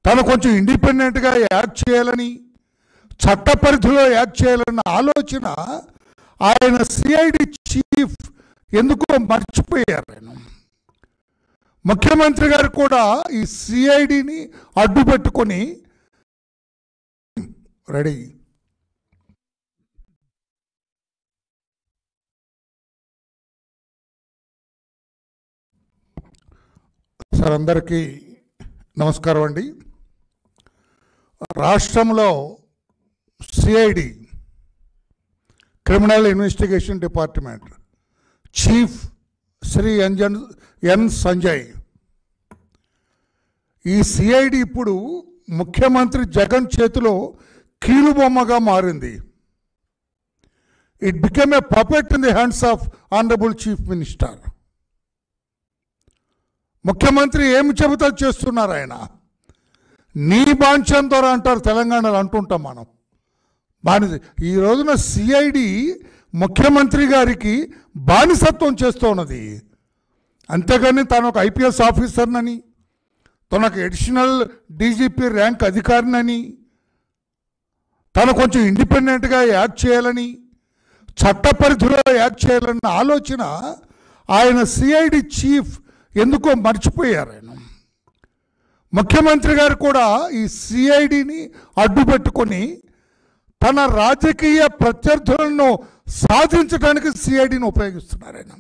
తను కొంచెం ఇండిపెండెంట్గా యాక్ట్ చేయాలని చట్ట పరిధిలో యాక్ట్ చేయాలన్న ఆలోచన ఆయన సిఐడి చీఫ్ ఎందుకో మర్చిపోయారు ఆయన ముఖ్యమంత్రి గారు కూడా ఈ సిఐడిని అడ్డు పెట్టుకొని రెడీ సార్ అందరికీ నమస్కారం అండి రాష్ట్రంలో CID criminal investigation department chief Shri Anjan N Sanjay ఈ సిఐడి ఇప్పుడు ముఖ్యమంత్రి జగన్ చేతిలో కీలుబొమ్మగా మారింది it become a puppet in the hands of honourable chief minister ముఖ్యమంత్రి ఏమి చెబుతా చేస్తున్నారు ఆయన నీ బాంఛం ద్వారా అంటారు తెలంగాణలో అంటుంటాం మనం బానిస ఈ రోజున సిఐడి ముఖ్యమంత్రి గారికి బానిసత్వం చేస్తూ ఉన్నది అంతేగాని తాను ఒక ఐపీఎస్ ఆఫీసర్నని తను ఒక అడిషనల్ డీజీపీ ర్యాంక్ అధికారినని తను కొంచెం ఇండిపెండెంట్గా యాక్ట్ చేయాలని చట్ట పరిధిలో యాక్ట్ చేయాలన్న ఆలోచన ఆయన సిఐడి చీఫ్ ఎందుకో మర్చిపోయారు ఆయన ముఖ్యమంత్రి గారు కూడా ఈ సిఐడిని అడ్డు పెట్టుకొని తన రాజకీయ ప్రత్యర్థులను సాధించడానికి సిఐడిని ఉపయోగిస్తున్నారు ఆయన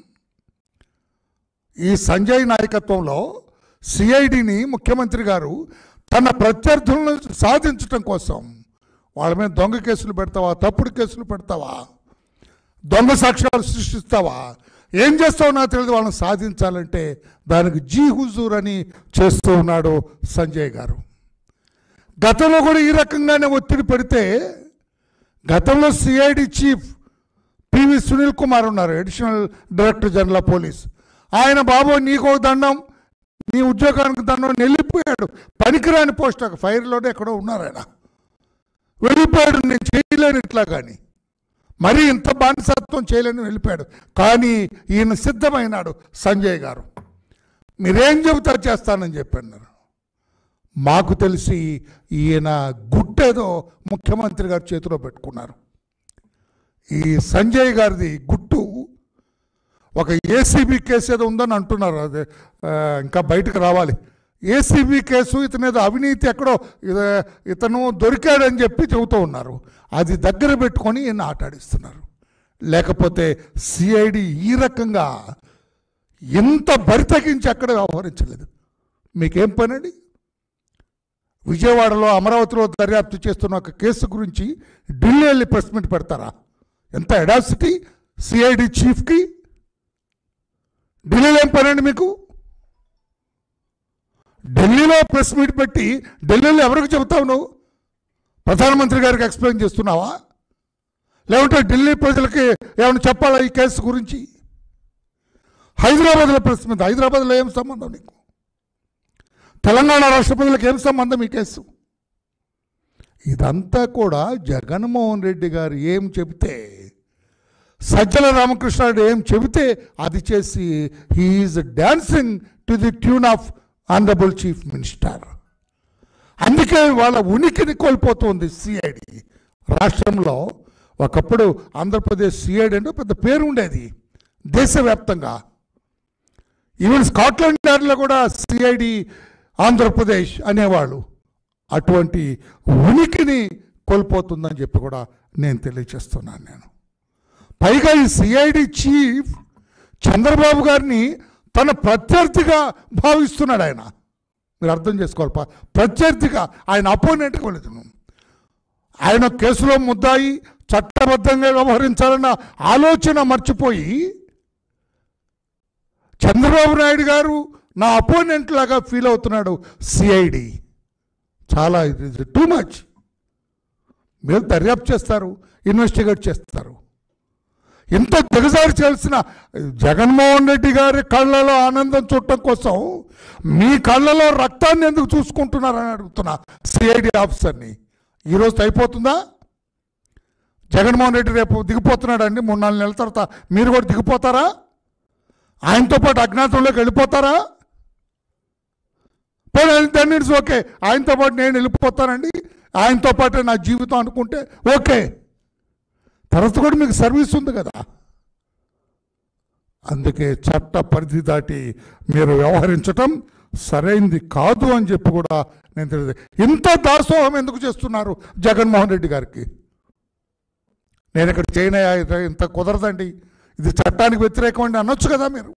ఈ సంజయ్ నాయకత్వంలో సిఐడిని ముఖ్యమంత్రి గారు తన ప్రత్యర్థులను సాధించటం కోసం వాళ్ళ మీద దొంగ కేసులు పెడతావా తప్పుడు కేసులు పెడతావా దొంగ సాక్ష్యాలు సృష్టిస్తావా ఏం చేస్తావు నాకు తెలియదు వాళ్ళని సాధించాలంటే దానికి జీ హుజూర్ అని చేస్తూ ఉన్నాడు సంజయ్ గారు గతంలో కూడా ఈ రకంగానే ఒత్తిడి పెడితే గతంలో CID chief PV Sunil Kumar ఉన్నారు additional director general of police ఆయన బాబు నీకు ఒక దండం నీ ఉద్యోగానికి దండం వెళ్ళిపోయాడు పనికిరాని పోస్ట్ ఒక ఫైర్లోనే ఎక్కడో ఉన్నారు ఆయన వెళ్ళిపోయాడు నేను చేయలేను ఇట్లా కానీ మరీ ఇంత బానిసత్వం చేయలేని వెళ్ళిపోయాడు కానీ ఈయన సిద్ధమైనాడు సంజయ్ గారు మీరేం చెబుతారు చేస్తానని చెప్పన్నారు మాకు తెలిసి ఈయన గుట్టేదో ముఖ్యమంత్రి గారు చేతిలో పెట్టుకున్నారు ఈ సంజయ్ గారిది గుట్టు ఒక ఏసీబీ కేసు ఏదో ఉందని అంటున్నారు అదే ఆ, ఇంకా బయటకు రావాలి ఏసీబీ కేసు ఇతను ఏదో అవినీతి ఎక్కడో ఇద- ఇతను దొరికాడని చెప్పి చెబుతూ ఉన్నారు అది దగ్గర పెట్టుకొని ఈయన ఆటాడిస్తున్నారు లేకపోతే సిఐడి ఈ రకంగా ఎంత బరితెగించి అక్కడ వ్యవహరించలేదు మీకేం పనండి విజయవాడలో అమరావతిలో దర్యాప్తు చేస్తున్న ఒక కేసు గురించి ఢిల్లీ వెళ్ళి ప్రెస్ మీట్ పెడతారా ఎంత ఎడాసిటీ సిఐడి చీఫ్కి ఢిల్లీలో ఏం పనండి మీకు ఢిల్లీలో ప్రెస్ మీట్ పెట్టి ఢిల్లీలో ఎవరికి చెబుతావు నువ్వు ప్రధానమంత్రి గారికి ఎక్స్ప్లెయిన్ చేస్తున్నావా లేకుంటే ఢిల్లీ ప్రజలకి ఏమైనా చెప్పాలా ఈ కేసు గురించి హైదరాబాద్లో ప్రెస్ మీట్ హైదరాబాద్లో ఏం సంబంధం నీకు తెలంగాణ రాష్ట్ర ప్రజలకు ఏం సంబంధం ఈ కేసు ఇదంతా కూడా జగన్మోహన్ రెడ్డి గారు ఏం చెబితే సజ్జల రామకృష్ణారెడ్డి ఏం చెబితే అది చేసి he is dancing to the tune of honourable chief minister అందుకే వాళ్ళ ఉనికిని కోల్పోతుంది సిఐడి రాష్ట్రంలో ఒకప్పుడు ఆంధ్రప్రదేశ్ సిఐడి అంటే పెద్ద పేరు ఉండేది దేశవ్యాప్తంగా ఈవెన్ స్కాట్లాండ్ యార్డ్లో కూడా సిఐడి ఆంధ్రప్రదేశ్ అనేవాళ్ళు అటువంటి ఉనికిని కోల్పోతుందని చెప్పి కూడా నేను తెలియచేస్తున్నాను నేను పైగా ఈ సిఐడి చీఫ్ చంద్రబాబు గారిని తన ప్రత్యర్థిగా భావిస్తున్నాడు ఆయన మీరు అర్థం చేసుకోవాలి ప- ప్రత్యర్థిగా ఆయన అపోనెంట్గా వెళ్ళదు ఆయన కేసులో ముద్దాయి చట్టబద్ధంగా వ్యవహరించాలన్న ఆలోచన మర్చిపోయి చంద్రబాబు నాయుడు గారు నా అపోనెంట్ లాగా ఫీల్ అవుతున్నాడు సిఐడి చాలా ఇది టూ మచ్ మీరు దర్యాప్తు చేస్తారు ఇన్వెస్టిగేట్ చేస్తారు ఇంత దిగజారి చేయాల్సిన జగన్మోహన్ రెడ్డి గారి కళ్ళలో ఆనందం చూడటం కోసం మీ కళ్ళలో రక్తాన్ని ఎందుకు చూసుకుంటున్నారని అడుగుతున్నా సిఐడి ఆఫీసర్ని ఈరోజు అయిపోతుందా జగన్మోహన్ రెడ్డి రేపు దిగిపోతున్నాడండి మూడు నాలుగు నెలల తర్వాత మీరు కూడా దిగిపోతారా ఆయనతో పాటు అజ్ఞాతంలోకి వెళ్ళిపోతారా పోనీ దాన్ని ఓకే ఆయనతో పాటు నేను వెళ్ళిపోతానండి ఆయనతో పాటే నా జీవితం అనుకుంటే ఓకే తర్వాత కూడా మీకు సర్వీస్ ఉంది కదా అందుకే చట్ట పరిధి దాటి మీరు వ్యవహరించటం సరైంది కాదు అని చెప్పి కూడా నేను తెలియదు ఇంత దాసోహం ఎందుకు చేస్తున్నారు జగన్మోహన్ రెడ్డి గారికి నేను ఇక్కడ చేయనయా ఇంత కుదరదండి ఇది చట్టానికి వ్యతిరేకం అండి అనొచ్చు కదా మీరు